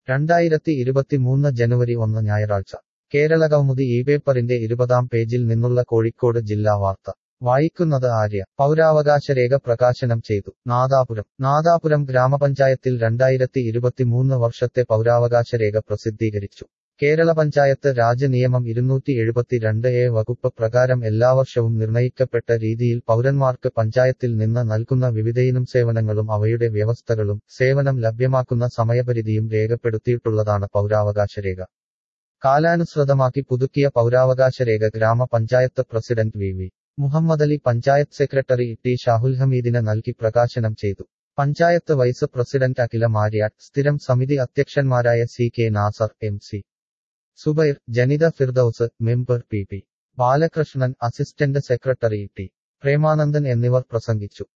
രണ്ടായിരത്തി ഇരുപത്തിമൂന്ന് ജനുവരി ഒന്ന് ഞായറാഴ്ച കേരള കൗമുദി ഈ പേപ്പറിന്റെ ഇരുപതാം പേജിൽ നിന്നുള്ള കോഴിക്കോട് ജില്ലാ വാർത്ത വായിക്കുന്നത് ആര്യ പൗരാവകാശ രേഖ പ്രകാശനം ചെയ്തു നാദാപുരം നാദാപുരം ഗ്രാമപഞ്ചായത്തിൽ രണ്ടായിരത്തി ഇരുപത്തിമൂന്ന് വർഷത്തെ പൗരാവകാശ രേഖ പ്രസിദ്ധീകരിച്ചു കേരള പഞ്ചായത്ത് രാജ് നിയമം ഇരുന്നൂറ്റി എഴുപത്തിരണ്ട് എ വകുപ്പ് പ്രകാരം എല്ലാ വർഷവും നിർണയിക്കപ്പെട്ട രീതിയിൽ പൗരന്മാർക്ക് പഞ്ചായത്തിൽ നിന്ന് നൽകുന്ന വിവിധയിനം സേവനങ്ങളും അവയുടെ വ്യവസ്ഥകളും സേവനം ലഭ്യമാക്കുന്ന സമയപരിധിയും രേഖപ്പെടുത്തിയിട്ടുള്ളതാണ് പൗരാവകാശ രേഖ കാലാനുസൃതമാക്കി പുതുക്കിയ പൗരാവകാശ രേഖ ഗ്രാമപഞ്ചായത്ത് president V V Muhammad Ali panchayat secretary T Shahul ഹമീദിന് നൽകി പ്രകാശനം ചെയ്തു പഞ്ചായത്ത് വൈസ് പ്രസിഡന്റ് അഖില മാര്യാട്ട് സ്ഥിരം സമിതി അധ്യക്ഷന്മാരായ C K Nasar M C Subair Janitha Firdous member P P Balakrishnan assistant secretary T Premanandan എന്നിവർ പ്രസംഗിച്ചു